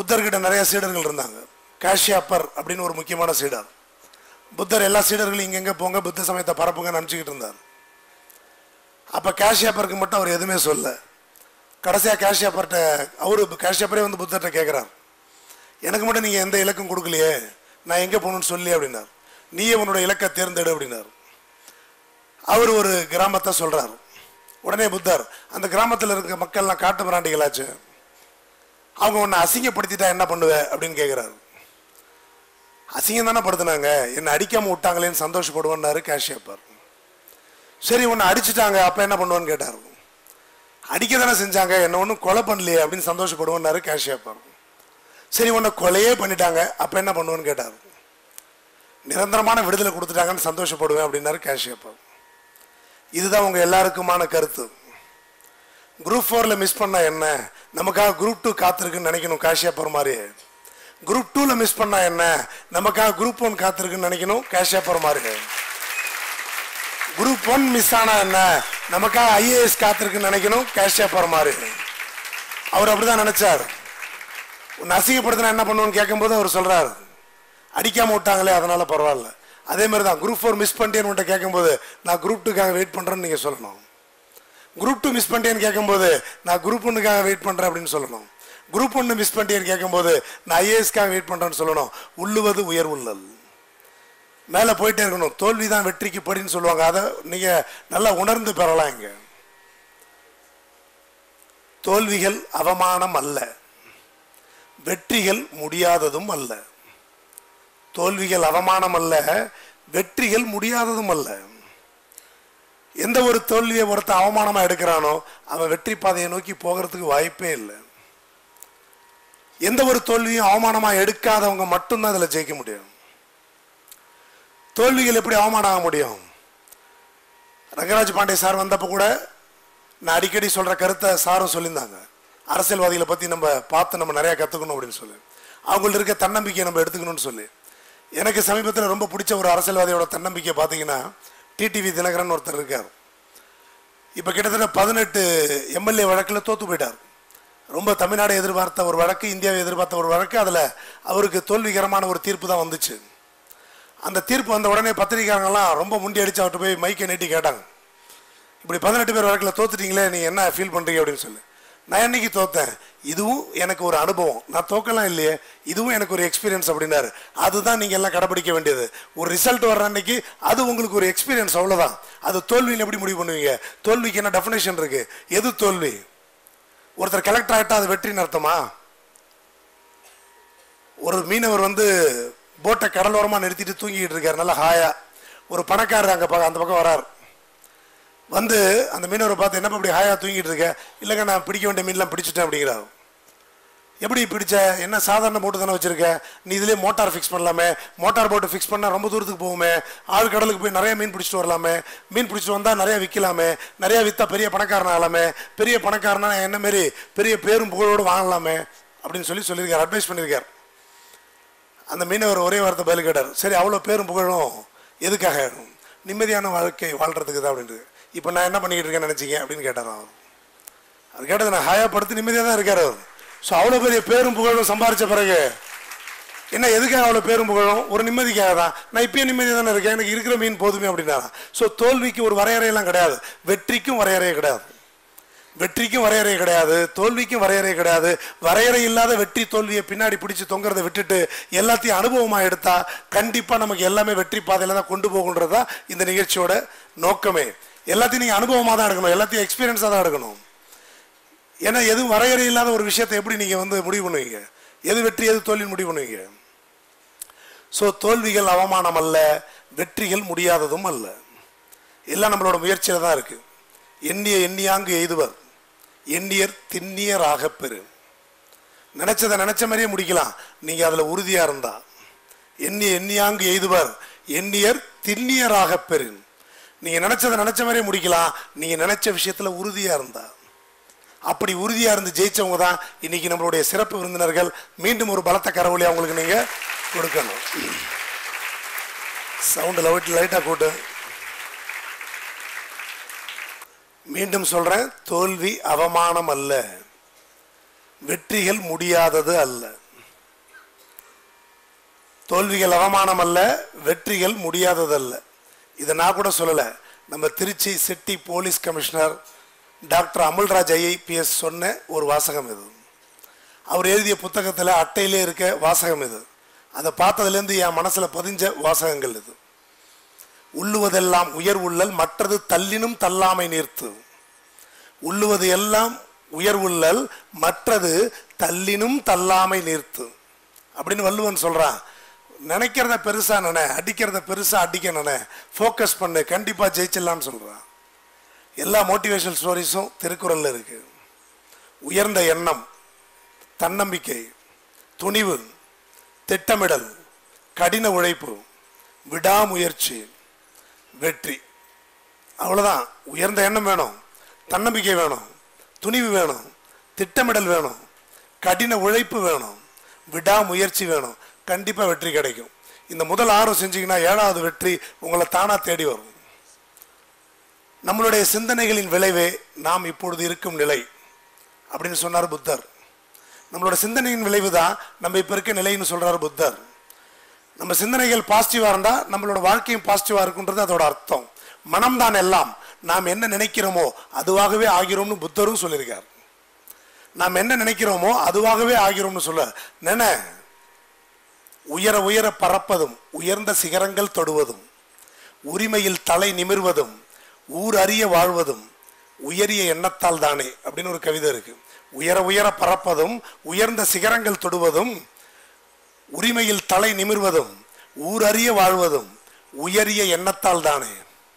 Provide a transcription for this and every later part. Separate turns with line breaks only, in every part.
புத்தர்கிட்ட நிறைய சீடர்கள் இருந்தாங்க காஷ்யாப்பர் அப்படின்னு ஒரு முக்கியமான சீடர் புத்தர் எல்லா சீடர்களும் இங்கெங்க போங்க புத்த சமயத்தை பரப்புங்கன்னு நினச்சிக்கிட்டு இருந்தார் அப்போ காஷ்யாப்பருக்கு மட்டும் அவர் எதுவுமே சொல்ல கடைசியாக காஷ்யாப்பர்கிட்ட அவரு காஷ்யாப்பரே வந்து புத்தர்கிட்ட கேட்குறார் எனக்கு மட்டும் நீங்கள் எந்த இலக்கும் கொடுக்கலையே நான் எங்கே போகணும்னு சொல்லி அப்படின்னார் நீயே உன்னோட இலக்கை தேர்ந்தெடு அப்படின்னார் அவர் ஒரு கிராமத்தை சொல்றார் உடனே புத்தர் அந்த கிராமத்தில் இருக்க மக்கள்லாம் காட்டு மிராண்டிகளாச்சு அவங்க உன்னை அசிங்கப்படுத்திட்டா என்ன பண்ணுவ அப்படின்னு கேட்குறாரு அசிங்கம் தானே படுத்துனாங்க என்னை அடிக்காம விட்டாங்களேன்னு சந்தோஷப்படுவேன்னாரு கேஷியப்பர் சரி உன்னை அடிச்சிட்டாங்க அப்போ என்ன பண்ணுவேன்னு கேட்டார் அடிக்க தானே செஞ்சாங்க என்ன ஒன்றும் கொலை பண்ணலையே அப்படின்னு சந்தோஷப்படுவேன்னாரு கேஷியப்பர் சரி உன்னை கொலையே பண்ணிட்டாங்க அப்போ என்ன பண்ணுவேன்னு கேட்டார் நிரந்தரமான விடுதலை கொடுத்துட்டாங்கன்னு சந்தோஷப்படுவேன் அப்படின்னாரு கேஷியப்பர் இதுதான் உங்க எல்லாருக்குமான கருத்து குரூப் ஃபோரில் மிஸ் பண்ணா என்ன நமக்காக குரூப் டூ காத்திருக்குன்னு நினைக்கணும் காஷியப்பர் மாதிரி குரூப் டூவில் மிஸ் பண்ணா என்ன நமக்காக குரூப் ஒன் காத்திருக்குன்னு நினைக்கணும் காஷியப்பர் மாதிரி குரூப் ஒன் மிஸ் ஆனா என்ன நமக்காக ஐஏஎஸ் காத்திருக்குன்னு நினைக்கணும் காஷியப்பர் மாதிரி அவர் அப்படிதான் நினைச்சார் உன்னை அசிங்கப்படுத்தினா என்ன பண்ணுவோன்னு கேட்கும்போது அவர் சொல்றாரு அடிக்காம விட்டாங்களே அதனால பரவாயில்ல அதே மாதிரி தான் குரூப் ஃபோர் மிஸ் பண்ணிட்டேன்னு உன்ட்ட கேட்கும்போது நான் குரூப் டூக்காக வெயிட் பண்ணுறேன்னு நீங்கள் சொல்லணும் குரூப் டூ மிஸ் பண்ணிட்டேன்னு கேட்கும்போது நான் குரூப் ஒன்றுக்காக வெயிட் பண்ணுறேன் அப்படின்னு சொல்லணும் குரூப் ஒன்று மிஸ் பண்ணிட்டேன்னு கேட்கும்போது நான் ஐஏஎஸ்க்காக வெயிட் பண்ணுறேன்னு சொல்லணும் உள்ளுவது உயர்வுள்ளல் மேலே போயிட்டே இருக்கணும் தோல்வி தான் வெற்றிக்கு படின்னு சொல்லுவாங்க அதை நீங்கள் நல்லா உணர்ந்து பெறலாம் இங்க தோல்விகள் அவமானம் அல்ல வெற்றிகள் முடியாததும் அல்ல தோல்விகள் அவமானம் அல்ல வெற்றிகள் முடியாததும் அல்ல எந்த ஒரு தோல்வியை ஒருத்த அவமானமா எடுக்கிறானோ அவன் வெற்றி பாதையை நோக்கி போகிறதுக்கு வாய்ப்பே இல்லை எந்த ஒரு தோல்வியும் அவமானமா எடுக்காதவங்க மட்டும்தான் அதில் ஜெயிக்க முடியும் தோல்விகள் எப்படி அவமானம் ஆக முடியும் ரங்கராஜ் பாண்டே சார் வந்தப்போ கூட நான் அடிக்கடி சொல்ற கருத்தை சாரும் சொல்லியிருந்தாங்க அரசியல்வாதிகளை பத்தி நம்ம பார்த்து நம்ம நிறைய கத்துக்கணும் அப்படின்னு சொல்லி அவங்கள்ட்ட இருக்க தன்னம்பிக்கையை நம்ம எடுத்துக்கணும்னு சொல்லி எனக்கு சமீபத்தில் ரொம்ப பிடிச்ச ஒரு அரசியல்வாதியோட தன்னம்பிக்கை பார்த்தீங்கன்னா டிடிவி தினகரன் ஒருத்தர் இருக்கார் இப்போ கிட்டத்தட்ட பதினெட்டு எம்எல்ஏ வழக்கில் தோத்து போயிட்டார் ரொம்ப தமிழ்நாடு எதிர்பார்த்த ஒரு வழக்கு இந்தியாவை எதிர்பார்த்த ஒரு வழக்கு அதில் அவருக்கு தோல்விகரமான ஒரு தீர்ப்பு தான் வந்துச்சு அந்த தீர்ப்பு வந்த உடனே பத்திரிகையாளர்கள்லாம் ரொம்ப முண்டி அடிச்சு அவர்கிட்ட போய் மைக்கை நீட்டி கேட்டாங்க இப்படி பதினெட்டு பேர் வழக்கில் தோத்துட்டீங்களே நீ என்ன ஃபீல் பண்ணுறீங்க அப்படின்னு சொல்லி நான் என்னைக்கு தோத்தேன் இதுவும் எனக்கு ஒரு அனுபவம் நான் தோக்கலாம் இல்லையே இதுவும் எனக்கு ஒரு எக்ஸ்பீரியன்ஸ் அப்படின்னாரு அதுதான் நீங்கள் எல்லாம் கடைபிடிக்க வேண்டியது ஒரு ரிசல்ட் வர்ற அன்னைக்கு அது உங்களுக்கு ஒரு எக்ஸ்பீரியன்ஸ் அவ்வளோதான் அது தோல்வின்னு எப்படி முடிவு பண்ணுவீங்க தோல்விக்கு என்ன டெஃபினேஷன் இருக்கு எது தோல்வி ஒருத்தர் கலெக்டர் ஆகிட்டா அது வெற்றின்னு அர்த்தமா ஒரு மீனவர் வந்து போட்டை கடலோரமாக நிறுத்திட்டு தூங்கிட்டு இருக்காரு நல்லா ஹாயா ஒரு பணக்காரர் அங்கே பக்கம் அந்த பக்கம் வரார் வந்து அந்த மீனவரை பார்த்து என்னப்பா இப்படி ஹாயா தூங்கிட்டு இருக்க இல்லைங்க நான் பிடிக்க வேண்டிய மீன்லாம் பிடிச்சிட்டேன் அப்படிங்கிறாரு எப்படி பிடிச்ச என்ன சாதாரண போட்டு தானே வச்சிருக்க நீ இதுலேயே மோட்டார் ஃபிக்ஸ் பண்ணலாமே மோட்டார் போட்டு ஃபிக்ஸ் பண்ணால் ரொம்ப தூரத்துக்கு போகுமே ஆழ் கடலுக்கு போய் நிறைய மீன் பிடிச்சிட்டு வரலாமே மீன் பிடிச்சிட்டு வந்தால் நிறைய விற்கலாமே நிறைய விற்றா பெரிய பணக்காரன் ஆகலாமே பெரிய பணக்காரனா என்ன மாரி பெரிய பேரும் புகழோடு வாங்கலாமே அப்படின்னு சொல்லி சொல்லியிருக்காரு அட்வைஸ் பண்ணியிருக்கார் அந்த மீனவர் ஒரே வார்த்தை பதில் கேட்டார் சரி அவ்வளோ பேரும் புகழும் எதுக்காக நிம்மதியான வாழ்க்கை வாழ்றதுக்கு தான் அப்படின்ட்டு இப்போ நான் என்ன பண்ணிக்கிட்டு இருக்கேன்னு நினச்சிங்க அப்படின்னு கேட்டார் அவர் அது கேட்டது நான் ஹாயா படுத்து நிம்மதியாக தான் இருக்கார் அவர் ஸோ அவ்வளோ பெரிய பேரும் புகழும் சம்பாரிச்ச பிறகு என்ன எதுக்காக அவ்வளோ பேரும் புகழும் ஒரு நிம்மதிக்காக தான் நான் இப்பயும் நிம்மதியாக தானே இருக்கேன் எனக்கு இருக்கிற மீன் போதுமே அப்படின்னா ஸோ தோல்விக்கு ஒரு வரையறையெல்லாம் கிடையாது வெற்றிக்கும் வரையறை கிடையாது வெற்றிக்கும் வரையறை கிடையாது தோல்விக்கும் வரையறை கிடையாது வரையறை இல்லாத வெற்றி தோல்வியை பின்னாடி பிடிச்சு தொங்குறதை விட்டுட்டு எல்லாத்தையும் அனுபவமா எடுத்தா கண்டிப்பா நமக்கு எல்லாமே வெற்றி பாதையில தான் கொண்டு போகுன்றதா இந்த நிகழ்ச்சியோட நோக்கமே எல்லாத்தையும் நீங்க அனுபவமா தான் எடுக்கணும் எல்லாத்தையும் எக்ஸ்பீரியன்ஸா தான் எடுக்கணும் ஏன்னா எதுவும் வரையறை இல்லாத ஒரு விஷயத்தை எப்படி நீங்க வந்து முடிவு பண்ணுவீங்க எது வெற்றி எது தோல்வி முடிவு பண்ணுவீங்க ஸோ தோல்விகள் அவமானம் அல்ல வெற்றிகள் முடியாததும் அல்ல எல்லாம் நம்மளோட முயற்சியில தான் இருக்கு எண்ணிய எண்ணியாங்கு எய்துவர் எண்ணியர் திண்ணியராக பெறு நினைச்சதை நினைச்ச மாதிரியே முடிக்கலாம் நீங்க அதுல உறுதியா இருந்தா எண்ணிய எண்ணியாங்கு எய்துவர் எண்ணியர் திண்ணியராக பெறு நீங்க நினைச்சதை நினைச்ச மாதிரியே முடிக்கலாம் நீங்க நினைச்ச விஷயத்துல உறுதியா இருந்தா அப்படி உறுதியா இருந்து ஜெயிச்சவங்க தான் இன்னைக்கு நம்மளுடைய சிறப்பு விருந்தினர்கள் மீண்டும் ஒரு பலத்த கரவொலி அவங்களுக்கு நீங்க கொடுக்கணும் சவுண்ட் லைட் லைட்டா கூட்டு மீண்டும் சொல்றேன் தோல்வி அவமானம் அல்ல வெற்றிகள் முடியாதது அல்ல தோல்விகள் அவமானம் அல்ல வெற்றிகள் முடியாததல்ல இதை நான் கூட சொல்லலை நம்ம Trichy city police commissioner doctor Amulraj IIPS சொன்ன ஒரு வாசகம் இது அவர் எழுதிய புத்தகத்தில் அட்டையிலே இருக்க வாசகம் இது அதை பார்த்ததுலேருந்து என் மனசில் பதிஞ்ச வாசகங்கள் இது உள்ளுவதெல்லாம் உயர் உள்ளல் மற்றது தள்ளினும் தள்ளாமை நீர்த்து உள்ளுவது எல்லாம் உயர் உள்ளல் மற்றது தள்ளினும் தள்ளாமை நீர்த்து அப்படின்னு வள்ளுவன் சொல்றான் நினைக்கிறத பெருசா நினை அடிக்கிறத பெருசா அடிக்க நினை ஃபோக்கஸ் பண்ணு கண்டிப்பா ஜெயிச்சிடலாம்னு சொல்றான் எல்லா மோட்டிவேஷனல் ஸ்டோரிஸும் திருக்குறள்ல இருக்கு உயர்ந்த எண்ணம் தன்னம்பிக்கை துணிவு திட்டமிடல் கடின உழைப்பு விடாமுயற்சி வெற்றி அவ்வளவுதான் உயர்ந்த எண்ணம் வேணும் தன்னம்பிக்கை வேணும் துணிவு வேணும் திட்டமிடல் வேணும் கடின உழைப்பு வேணும் விடாமுயற்சி வேணும் கண்டிப்பா வெற்றி கிடைக்கும் இந்த முதல் ஆறும் செஞ்சீங்கன்னா ஏழாவது வெற்றி உங்களை தானா தேடி வரும் நம்மளுடைய சிந்தனைகளின் விளைவே நாம் இப்பொழுது இருக்கும் நிலை அப்படின்னு சொன்னார் புத்தர் நம்மளோட சிந்தனையின் விளைவு தான் நம்ம இப்ப இருக்க நிலைன்னு சொல்றாரு புத்தர் நம்ம சிந்தனைகள் பாசிட்டிவா இருந்தா நம்மளோட வாழ்க்கையும் பாசிட்டிவா இருக்குன்றது அதோட அர்த்தம் மனம்தான் எல்லாம் நாம் என்ன நினைக்கிறோமோ அதுவாகவே ஆகிறோம்னு புத்தரும் சொல்லியிருக்கார் நாம் என்ன நினைக்கிறோமோ அதுவாகவே ஆகிறோம்னு சொல்ல நின உயர உயர பறப்பதும் உயர்ந்த சிகரங்கள் தொடுவதும் உரிமையில் தலை நிமிர்வதும் ஊர் அறிய வாழ்வதும் உயரிய எண்ணத்தால் தானே அப்படின்னு ஒரு கவிதை இருக்கு உயர உயர பறப்பதும் உயர்ந்த சிகரங்கள் தொடுவதும் உரிமையில் தலை நிமிர்வதும் ஊர் அறிய வாழ்வதும் உயரிய எண்ணத்தால் தானே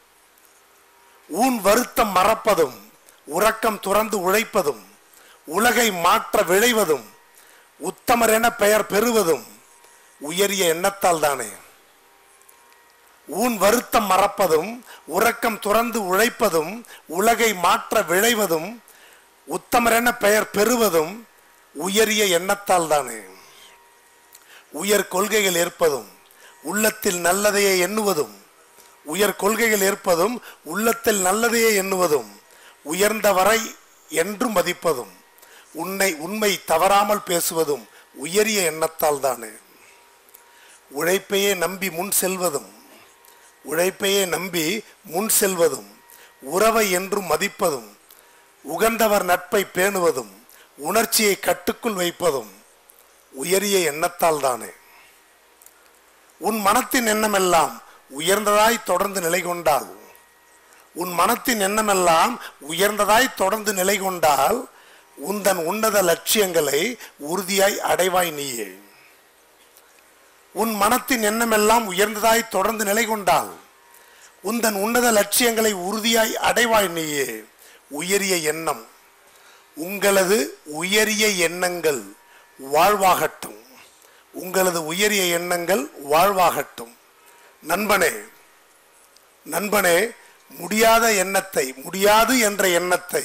ஊன் வருத்தம் மறப்பதும் உறக்கம் துறந்து உழைப்பதும் உலகை மாற்ற விழைவதும் உத்தமர் என பெயர் பெறுவதும் உயரிய எண்ணத்தால் தானே ஊன் வருத்தம் மறப்பதும் உறக்கம் துறந்து உழைப்பதும் உலகை மாற்ற விழைவதும் உத்தமர் என பெயர் பெறுவதும் உயரிய எண்ணத்தால் தானே உயர் கொள்கைகள் ஏற்பதும் உள்ளத்தில் நல்லதையே எண்ணுவதும் உயர் கொள்கைகள் ஏற்பதும் உள்ளத்தில் நல்லதையே எண்ணுவதும் உயர்ந்தவரை என்று மதிப்பதும் உன்னை உண்மை தவறாமல் பேசுவதும் உயரிய எண்ணத்தால் தானே உழைப்பையே நம்பி முன் செல்வதும் உழைப்பையே நம்பி முன் செல்வதும் உறவை என்றும் மதிப்பதும் உகந்தவர் நட்பை பேணுவதும் உணர்ச்சியை கட்டுக்குள் வைப்பதும் உயரிய எண்ணத்தால் தானே உன் மனத்தின் எண்ணமெல்லாம் உயர்ந்ததாய் தொடர்ந்து நிலை கொண்டால் உன் மனத்தின் எண்ணமெல்லாம் உயர்ந்ததாய் தொடர்ந்து நிலை கொண்டால் உந்தன் உன்னத லட்சியங்களை உறுதியாய் அடைவாய் நீயே உன் மனத்தின் எண்ணமெல்லாம் உயர்ந்ததாய் தொடர்ந்து நிலை கொண்டால் உந்தன் உன்னத லட்சியங்களை உறுதியாய் அடைவாய் நீயே உயரிய எண்ணம் உங்களது உயரிய எண்ணங்கள் வாழ்வாகட்டும் உங்களது உயரிய எண்ணங்கள் வாழ்வாகட்டும் நண்பனே நண்பனே முடியாத எண்ணத்தை முடியாது என்ற எண்ணத்தை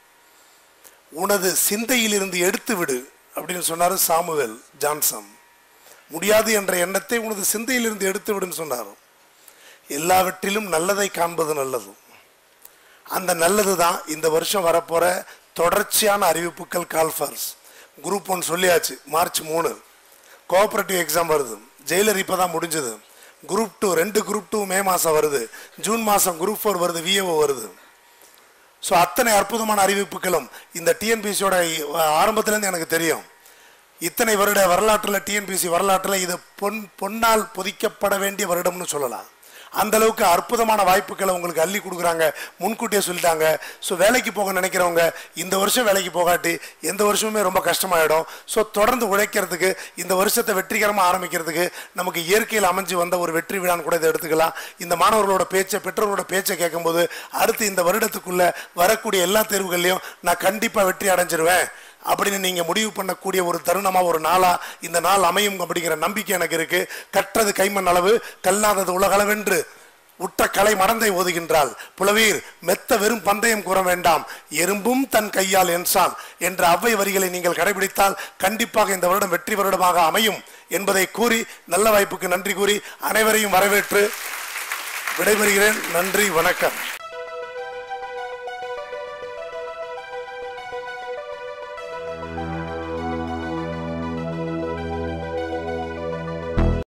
உனது சிந்தையிலிருந்து எடுத்து விடு அப்படின்னு சொன்னாரு சாமுவேல் ஜான்சன் முடியாது என்ற எண்ணத்தை உனது சிந்தையிலிருந்து எடுத்து விடுன்னு சொன்னார் எல்லாவற்றிலும் நல்லதை காண்பது நல்லது அந்த நல்லது தான் இந்த வருஷம் வரப்போற தொடர்ச்சியான அறிவிப்புகள் கால்ஃபர்ஸ் குரூப் ஒன் சொல்லியாச்சு மார்ச் மூணு கோஆபரேட்டிவ் எக்ஸாம் வருது ஜெயிலர் இப்போ தான் முடிஞ்சது குரூப் டூ ரெண்டு குரூப் டூ மே மாதம் வருது ஜூன் மாதம் குரூப் ஃபோர் வருது விஏஓ வருது ஸோ அத்தனை அற்புதமான அறிவிப்புகளும் இந்த டிஎன்பிசியோட ஆரம்பத்துலேருந்து எனக்கு தெரியும் இத்தனை வருட வரலாற்றில் டிஎன்பிசி வரலாற்றில் இது பொன் பொன்னால் பொதிக்கப்பட வேண்டிய வருடம்னு சொல்லலாம் அந்த அளவுக்கு அற்புதமான வாய்ப்புகளை உங்களுக்கு அள்ளி கொடுக்குறாங்க முன்கூட்டியே சொல்லிட்டாங்க ஸோ வேலைக்கு போக நினைக்கிறவங்க இந்த வருஷம் வேலைக்கு போகாட்டி எந்த வருஷமுமே ரொம்ப கஷ்டமாயிடும் ஸோ தொடர்ந்து உழைக்கிறதுக்கு இந்த வருஷத்தை வெற்றிகரமாக ஆரம்பிக்கிறதுக்கு நமக்கு இயற்கையில் அமைஞ்சு வந்த ஒரு வெற்றி விழான்னு கூட இதை எடுத்துக்கலாம் இந்த மாணவர்களோட பேச்சை பெற்றோர்களோட பேச்சை கேட்கும்போது அடுத்து இந்த வருடத்துக்குள்ள வரக்கூடிய எல்லா தேர்வுகள்லையும் நான் கண்டிப்பாக வெற்றி அடைஞ்சிருவேன் அப்படின்னு நீங்க முடிவு பண்ணக்கூடிய ஒரு தருணமா ஒரு நாளா இந்த நாள் அமையும் அப்படிங்கிற நம்பிக்கை எனக்கு இருக்கு கற்றது கைமண் அளவு கல்லாதது உலகளவென்று உற்ற கலை மடந்தை ஓதுகின்றாள் புலவீர் மெத்த வெறும் பந்தயம் கூற வேண்டாம் எறும்பும் தன் கையால் என்றால் என்ற அவ்வை வரிகளை நீங்கள் கடைபிடித்தால் கண்டிப்பாக இந்த வருடம் வெற்றி வருடமாக அமையும் என்பதை கூறி நல்ல வாய்ப்புக்கு நன்றி கூறி அனைவரையும் வரவேற்று விடைபெறுகிறேன் நன்றி வணக்கம்